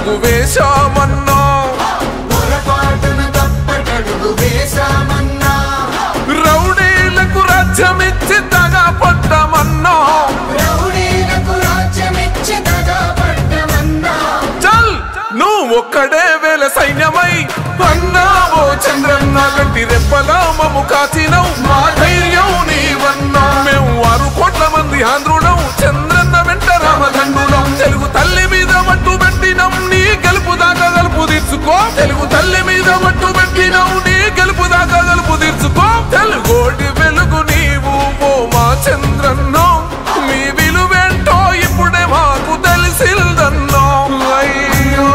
తప్పటడుగు వేశామన్నా పొరపాటున తప్పటడుగు వేశామన్నా రౌడీలకు రాజ్యమిచ్చి దగా పడ్డమన్నా రౌడీలకు రాజ్యమిచ్చి దగా పడ్డమన్నా చల్ నువ్వు ఒక్కడే వేల సైన్యమై అన్నావో చంద్రన్న గట్టి రెప్పలా మము కాచినవు మా ధైర్యం నీవన్నా మేము ఆరు కోట్ల మంది ఆంధ్రులం చంద్రన్న వెంట రామదండులం తెలుగు తల్లి మీద మట్టు పెట్టినం నీ గెలుపు దాకా గలుపు తీర్చుకో తెలుగు తల్లి మీద మట్టు పెట్టినం నీ గెలుపు దాకా గలుపు తీర్చుకో తెలుగోటి వెలుగు నీవు ఓ మా చంద్రన్నో మీ విలువేంటో ఇప్పుడే మాకు తెలిసిందన్నో అయ్యో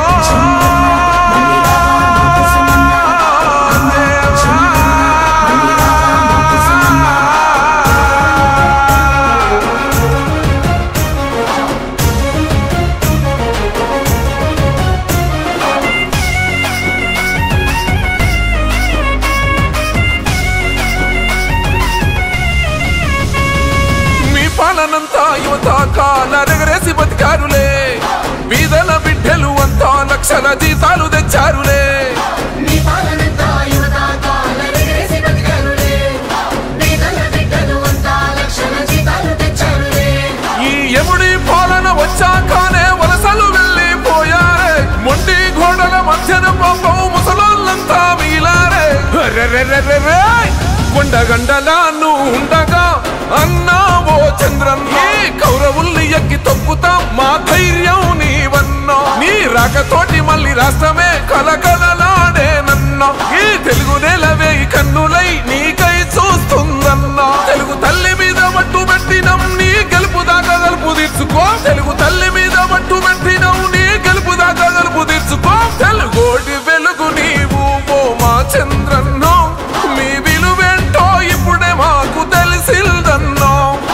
మీ పాలనంతా యువత కాలరెగరేసి బతికారులే వీధల బిడ్డలు అంతా లక్షల జీతాలు తెచ్చారులే నీ పాలనంతా యువత కాలరెగరేసి బతికారులే. పేదల బిడ్డలు అంతా లక్షల జీతాలు తెచ్చారులే. ఈ యముడి పాలన వచ్చాకనే వలసలు వెళ్ళిపోయారే మొండి గోడల మధ్యన పాపం ముసలోళ్ళంతా వీలారే రెరెరెరెరె! కొండగండలా నువ్వు ఉండగా అన్నావో చంద్రన్ ఈ కౌరవుల్ని ఎక్కి తొక్కుతాం మా ధైర్యం నీవన్నా నీ రాకతోటి మళ్ళీ రాష్ట్రమే కలకలలాడే నన్నా ఈ తెలుగు నేలవే ఈ కన్నులై నీకై చూస్తుందన్నా తెలుగు తల్లి మీద మట్టు పెట్టినం నీ గెలుపు దాకా గలుపు తీర్చుకో తెలుగు తల్లి మీద మట్టు పెట్టినం నీ గెలుపు దాకా గలుపు తీర్చుకో తెలుగోటి వెలుగు నీవు ఓ మా చంద్రన్నో మీ విలువేంటో ఇప్పుడే మాకు తెలిసిందన్నో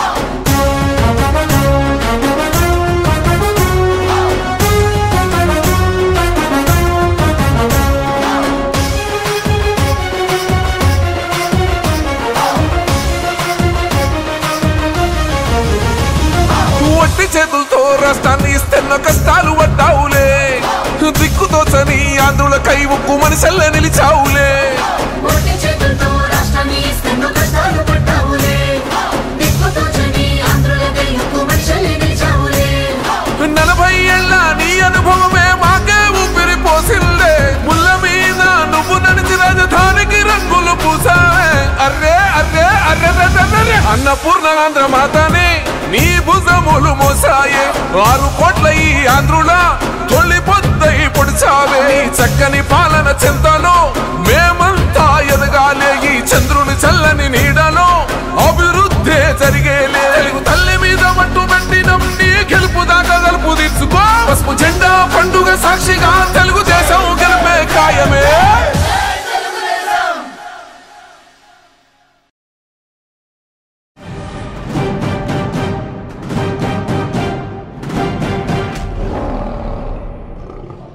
ఒట్టి చేతులతో రాష్ట్రాన్ని ఇస్తున్న కష్టాలు పడ్డావులే దిక్కుతోచని ఆంధ్రుల కై ఉక్కు మనిషల్లే నిలిచావులే ఒట్టి చేతులతో రాష్ట్రాన్ని ఇస్తున్న కష్టాలు పడ్డావులే. దిక్కుతోచని ఆంధ్రుల దయ్యపు మనుషుల్ని నిలిచావులే. నలభై ఏళ్ళ నీ అనుభవమే మాకే ఊపిరి పోసిందే ముళ్ళ మీద నువ్వు నడిచి రాజధానికి రంగులు పూసావే అర్రే అర్రే అర్రే అర్రే అన్నపూర్ణ ఆంధ్ర మాతని నీ భుజములు మోసాయే ఆరు కోట్ల ఈ ఆంధ్రుల తొలి పొద్దై పొడిచావే నీ చక్కని పాలన చెంతలో మేమంతా ఎదగాలే ఈ చంద్రుని చల్లని నీడలో అభివృద్ధి జరిగేలే తెలుగు తల్లి మీద మట్టు పెట్టినం నీ గెలుపు దాకా గలుపు తీర్చుకో పసుపు జెండా పండుగ సాక్షిగా